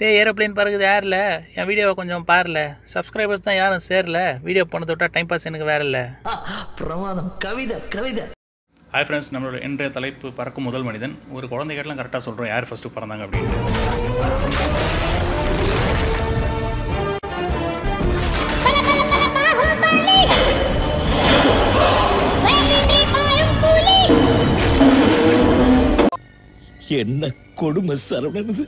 டே aeroplane பறக்குது யாரில் என் வீடியோவை கொஞ்சம் பாருல சப்ஸ்கிரைபர்ஸ் தான் யாரும் சேரல வீடியோ பண்ண தொட்டா டைம் பாஸ் எனக்கு வேற இல்லை பிரமாதம் கவிதை கவிதை ஹாய் ஃப்ரெண்ட்ஸ் நம்மளோட இன்றைய தலைப்பு பறக்கும் முதல் மனிதன் ஒரு குழந்தைகிட்டலாம் கரெக்டாக சொல்கிறோம் யார் ஃபஸ்ட்டு பிறந்தாங்க அப்படின்ட்டு என்ன கொடுமை சரவணனது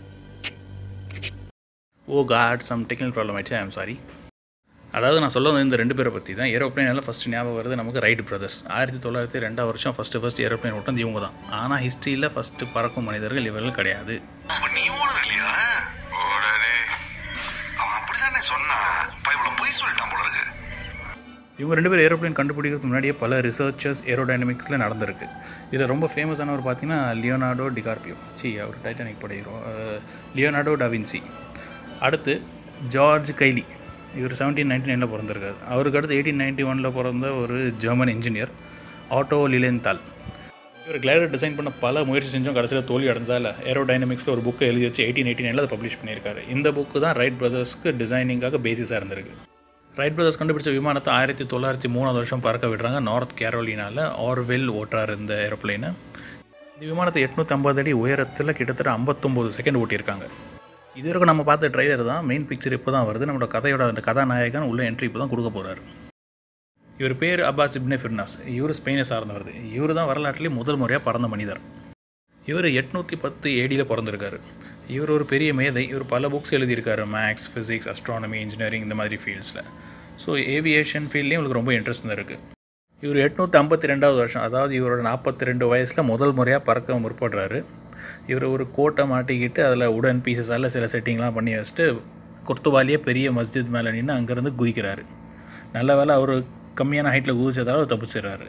oh god some technical problem ஆயிடுச்சு ஐம் சாரி அதாவது நான் சொல்ல வந்த இந்த ரெண்டு பேரை பற்றி தான் ஏரோப்ளேன் எல்லாம் ஃபஸ்ட்டு ஞாபகம் வருது நமக்கு ரைட் பிரதர்ஸ் ஆயிரத்தி தொள்ளாயிரத்தி ரெண்டாம் வருஷம் ஃபஸ்ட்டு ஃபஸ்ட் ஏரோப்ளேன் ஓட்டம் இவங்க தான் ஆனால் ஹிஸ்ட்ரியில் ஃபஸ்ட்டு பறக்கும் மனிதர்கள் இவர்கள் கிடையாது அப்ப நீ ஓனர் இல்லையா ஓடனே அவன் அப்படிதானே சொன்னா பைபிள பொய் சொல்லிட்டான் போல இருக்கு இவங்க ரெண்டு பேரும் ஏரோப்ளேன் கண்டுபிடிக்கிறதுக்கு முன்னாடியே பல ரிசர்ச்சர்ஸ் ஏரோடைனமிக்ஸில் நடந்திருக்கு இதில் ரொம்ப ஃபேமஸானவர் பார்த்தீங்கன்னா லியோனார்டோ டிகார்பியோ சி அவர் டைட்டானிக் படைகிறோம் லியோனார்டோ டவின்சி அடுத்து ஜார்ஜ் கைலி இவர் செவன்டீன் நைன்டி நைனில் பிறந்திருக்காரு அவருக்கு அடுத்து எயிட்டீன் நைன்டி ஒனில் பிறந்த ஒரு ஜெர்மன் இன்ஜினியர் ஆட்டோ லிலென்தால் இவர் கிளைடர் டிசைன் பண்ண பல முயற்சி செஞ்சோம் கடைசியில் தோல்வி அடைஞ்சால ஏரோடைனமிக்ஸில் ஒரு புக்கை எழுதி வச்சு எயிட்டீன் எயிட்டி நைனில் அதை பப்ளிஷ் பண்ணியிருக்காரு இந்த புக்கு தான் ரைட் பிரதர்ஸ்க்கு டிசைனிங்காக பேசிஸாக இருந்திருக்கு ரைட் பிரதர்ஸ் கண்டுபிடிச்ச விமானத்தை ஆயிரத்தி தொள்ளாயிரத்தி மூணாவது வருஷம் பறக்க விடுறாங்க நார்த் கேரோலினாவில் ஆர்வெல் ஓட்டுறார் இந்த ஏரோப்ளைனை இந்த விமானத்தை எட்நூற்றி ஐம்பது அடி உயரத்தில் கிட்டத்தட்ட ஐம்பத்தொம்போது செகண்ட் ஓட்டியிருக்காங்க இது வரைக்கும் நம்ம பார்த்த ட்ரைலர் தான் மெயின் பிக்சர் இப்போ தான் வருது நம்மளோட கதையோட அந்த கதாநாயகன் உள்ள என்ட்ரி இப்போ தான் கொடுக்க போகிறாரு இவர் பேர் அப்பாஸ் இப்னே ஃபிர்னாஸ் இவர் ஸ்பெயினை சார்ந்தவர் இவர் தான் வரலாற்றிலே முதல் முறையாக பறந்த மனிதர் இவர் எட்நூற்றி பத்து ஏடியில் பிறந்திருக்காரு இவர் ஒரு பெரிய மேதை இவர் பல புக்ஸ் எழுதியிருக்காரு மேக்ஸ் ஃபிசிக்ஸ் அஸ்ட்ரானமி இன்ஜினியரிங் இந்த மாதிரி ஃபீல்ட்ஸில் ஸோ ஏவியேஷன் ஃபீல்ட்லேயும் இவருக்கு ரொம்ப இன்ட்ரெஸ்ட் இருக்குது இவர் எட்நூற்றி ஐம்பத்தி ரெண்டாவது வருஷம் அதாவது இவரோட நாற்பத்தி ரெண்டு வயசில் முதல் முறையாக பறக்க முற்படுறாரு இவர் ஒரு கோட்டை மாட்டிக்கிட்டு அதில் உடன் பீசஸால் சில செட்டிங்லாம் பண்ணி வச்சுட்டு கொத்துவாலியே பெரிய மஸ்ஜித் மேலே நின்று அங்கேருந்து குதிக்கிறாரு நல்ல வேளை அவர் கம்மியான ஹைட்டில் குதிச்சதால அவர் தப்பிச்சிடுறாரு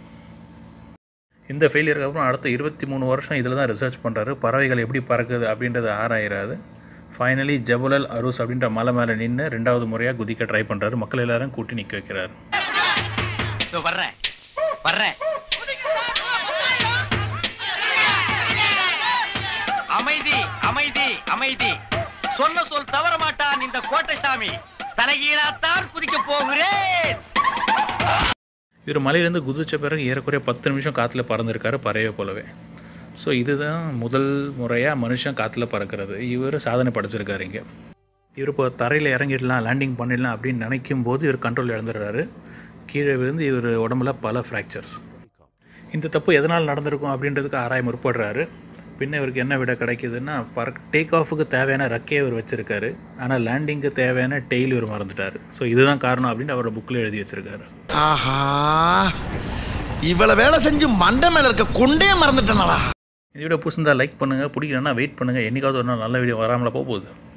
இந்த ஃபெயிலியருக்கு அப்புறம் அடுத்த இருபத்தி மூணு வருஷம் இதில் தான் ரிசர்ச் பண்ணுறாரு பறவைகள் எப்படி பறக்குது அப்படின்றத ஆராயிறாரு ஃபைனலி ஜபுலல் அரூஸ் அப்படின்ற மலை மேலே நின்று ரெண்டாவது முறையாக குதிக்க ட்ரை பண்ணுறாரு மக்கள் எல்லாரும் கூட்டி நிற்க வைக்கிறாரு இதோ வர்றேன் வர்றேன் அமைதி அமைதி அமைதி சொன்ன சொல் தவற மாட்டான் இந்த கோட்டை சாமி தலைகீழாத்தான் குதிக்க போகிறேன் இவர் மலையிலேருந்து குதிச்ச பிறகு ஏறக்குறைய பத்து நிமிஷம் காற்றுல பறந்துருக்காரு பறவை போலவே ஸோ இதுதான் முதல் முறையாக மனுஷன் காற்றுல பறக்கிறது இவர் சாதனை படைச்சிருக்காரு இங்கே இவர் இப்போ தரையில் இறங்கிடலாம் லேண்டிங் பண்ணிடலாம் அப்படின்னு நினைக்கும் போது இவர் கண்ட்ரோல் இழந்துடுறாரு கீழே விழுந்து இவர் உடம்புல பல ஃப்ராக்சர்ஸ் இந்த தப்பு எதனால் நடந்திருக்கும் அப்படின்றதுக்கு ஆராய முற்படுறாரு பின்ன இவருக்கு என்ன விட கிடைக்குதுன்னா பறக் டேக் ஆஃபுக்கு தேவையான ரெக்கையை இவர் வச்சுருக்காரு ஆனால் லேண்டிங்க்கு தேவையான டெய்ல் இவர் மறந்துட்டார் ஸோ இதுதான் காரணம் அப்படின்னு அவரோட புக்கில் எழுதி வச்சிருக்காரு ஆஹா இவ்வளவு வேலை செஞ்சு மண்டை மேல இருக்க கொண்டே மறந்துட்டேனடா இந்த வீடியோ பிடிச்சிருந்தா லைக் பண்ணுங்கள் பிடிக்கலன்னா வெயிட் பண்ணுங்கள் என்னைக்காவது ஒரு நாள் நல்ல வீடியோ வராமல போக போகுது